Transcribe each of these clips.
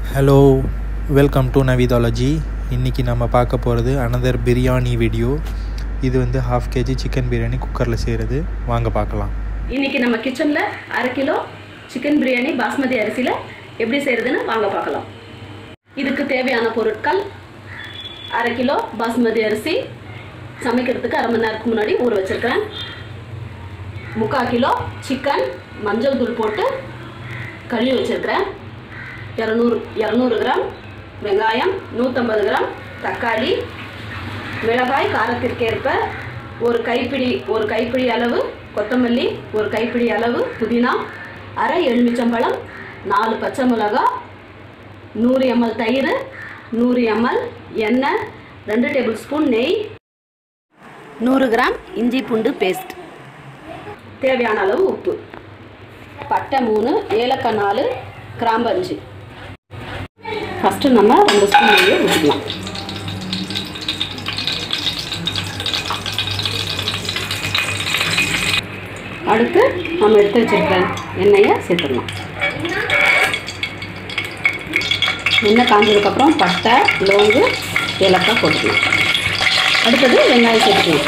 hello welcome to நவிதாலஜி இன்றைக்கி நம்ம பார்க்க போகிறது அனதர் பிரியாணி வீடியோ இது வந்து ஹாஃப் கேஜி சிக்கன் பிரியாணி குக்கரில் செய்கிறது வாங்க பார்க்கலாம் இன்னைக்கு நம்ம கிச்சனில் அரை கிலோ சிக்கன் பிரியாணி பாஸ்மதி அரிசியில் எப்படி செய்கிறதுன்னு வாங்க பார்க்கலாம் இதுக்கு தேவையான பொருட்கள் அரை கிலோ பாஸ்மதி அரிசி சமைக்கிறதுக்கு அரை மணி நேரத்துக்கு முன்னாடி ஊற வச்சுருக்கேன் முக்கால் கிலோ சிக்கன் மஞ்சள் தூள் போட்டு கழுவி வச்சுருக்கிறேன் இரநூறு இரநூறு கிராம் வெங்காயம் நூற்றம்பது கிராம் தக்காளி மிளகாய் காரத்திற்கேற்ப ஒரு கைப்பிடி ஒரு கைப்பிடி அளவு கொத்தமல்லி ஒரு கைப்பிடி அளவு புதினா அரை எலுமிச்சம்பழம் நாலு பச்சை மிளகா நூறு எம்எல் தயிர் நூறு எம்எல் எண்ணெய் ரெண்டு டேபிள் ஸ்பூன் நெய் நூறு கிராம் இஞ்சி பூண்டு பேஸ்ட் தேவையான அளவு உப்பு பட்டை மூணு ஏலக்காய் நாலு கிராம்பு அஞ்சு ஃபஸ்ட்டு நம்ம ரெண்டு ஸ்பூன் நெய்யை ஊற்றிக்கலாம் அடுத்து நம்ம எடுத்து வச்சிருக்க எண்ணெயை சேர்த்துடலாம் எண்ணெய் காஞ்சதுக்கப்புறம் பட்டை லோங்கு ஏலக்காய் போட்டுக்கலாம் அடுத்தது வெங்காயம் சேர்த்துக்கலாம்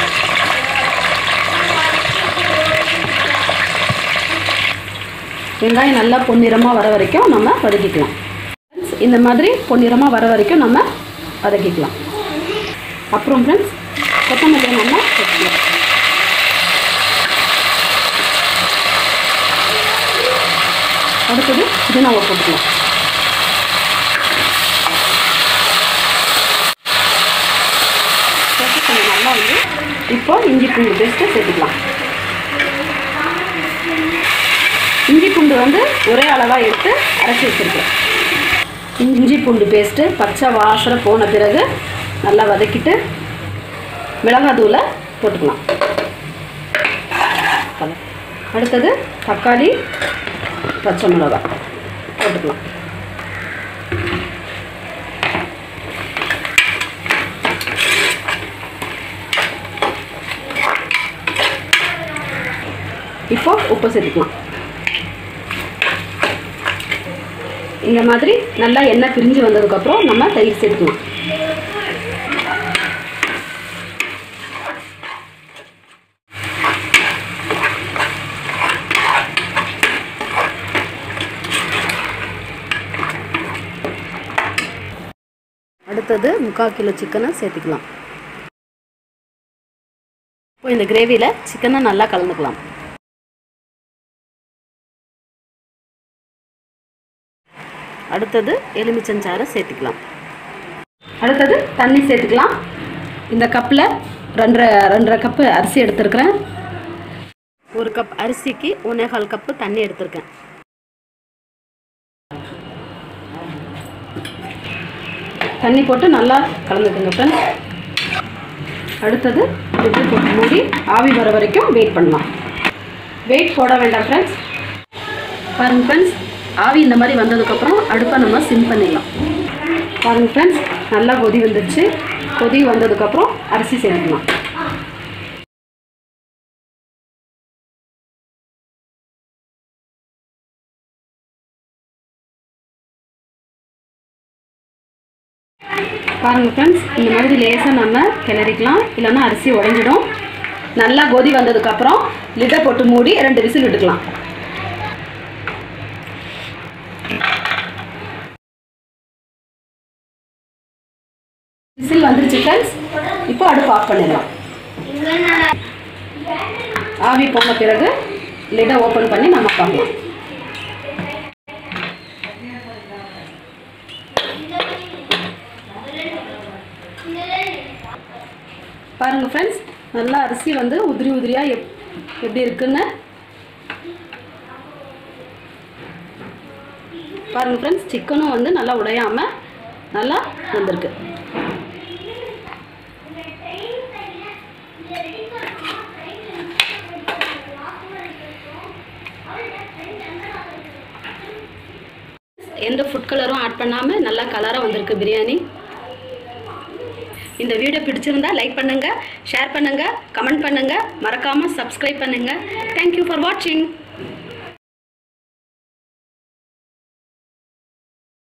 வெங்காயம் நல்லா பொன்னிறமாக வர வரைக்கும் நம்ம வதக்கிக்கலாம் இந்த மாதிரி பொன்னிறமாக வர வரைக்கும் நம்ம வதக்கிக்கலாம் அப்புறம் ஃப்ரெண்ட்ஸ் கொத்தமல்லி நம்ம சேர்த்துக்கலாம் அடுத்தது புதினாவை போட்டுக்கலாம் போட்டு கொஞ்சம் நல்லா வந்து இப்போ இஞ்சி பூண்டு பேஸ்ட்டை சேர்த்துக்கலாம் இஞ்சி பூண்டு வந்து ஒரே அளவாக எடுத்து அரைச்சி வச்சுருக்கேன் இஞ்சி பூண்டு பேஸ்ட்டு பச்சை வாசனை போன பிறகு நல்லா வதக்கிட்டு மிளகாத்தூளை போட்டுக்கலாம் அடுத்தது தக்காளி பச்சை மிளகாய் போட்டுக்கலாம் இப்போ உப்பு சேர்த்துக்கலாம் இந்த மாதிரி நல்லா எண்ணெய் பிரிஞ்சு வந்ததுக்கப்புறம் நம்ம தயிர் சேர்த்துக்கலாம் அடுத்தது முக்கால் கிலோ சிக்கனை சேர்த்துக்கலாம் இப்போ இந்த கிரேவியில் சிக்கனை நல்லா கலந்துக்கலாம் அடுத்தது எலுமிச்சஞ்சாறை சேர்த்துக்கலாம் அடுத்தது தண்ணி சேர்த்துக்கலாம் இந்த கப்பில் ரெண்டரை ரெண்டரை கப்பு அரிசி எடுத்துருக்கிறேன் ஒரு கப் அரிசிக்கு ஒன்னேகால் கப்பு தண்ணி எடுத்திருக்கேன் தண்ணி போட்டு நல்லா கலந்துக்குங்க ஃப்ரெண்ட்ஸ் அடுத்தது இது போட்டு மூடி ஆவி வர வரைக்கும் வெயிட் பண்ணலாம் வெயிட் போட வேண்டாம் ஃப்ரெண்ட்ஸ் பாருங்க ஃப்ரெண்ட்ஸ் ஆவி இந்த மாதிரி வந்ததுக்கப்புறம் அடுப்பை நம்ம சிம் பண்ணிடலாம் பாருங்க ஃப்ரெண்ட்ஸ் நல்லா கொதி வந்துடுச்சு கொதி வந்ததுக்கப்புறம் அரிசி சேர்த்துக்கலாம் பாருங்கள் ஃப்ரெண்ட்ஸ் இந்த மாதிரி லேசாக நம்ம கிளறிக்கலாம் இல்லைன்னா அரிசி உடஞ்சிடும் நல்லா கொதி வந்ததுக்கப்புறம் லிட்டை போட்டு மூடி ரெண்டு விசில் விட்டுக்கலாம் விசில் வந்துருச்சு ஃப்ரெண்ட்ஸ் இப்போ அடுப்பு ஆஃப் பண்ணிடலாம் ஆவி போன பிறகு லிட்டை ஓப்பன் பண்ணி நம்ம பார்க்கலாம் பாருங்கள் ஃப்ரெண்ட்ஸ் நல்லா அரிசி வந்து உதிரி உதிரியாக எப் எப்படி இருக்குன்னு பாருங்கள் ஃப்ரெண்ட்ஸ் சிக்கனும் வந்து நல்லா உடையாமல் நல்லா வந்திருக்கு எந்த ஃபுட் கலரும் ஆட் பண்ணாமல் நல்லா கலராக வந்திருக்கு பிரியாணி இந்த வீடியோ பிடிச்சிருந்தா லைக் பண்ணுங்கள் ஷேர் பண்ணுங்கள் கமெண்ட் பண்ணுங்கள் மறக்காமல் சப்ஸ்கிரைப் பண்ணுங்கள் தேங்க்யூ ஃபார் வாட்சிங்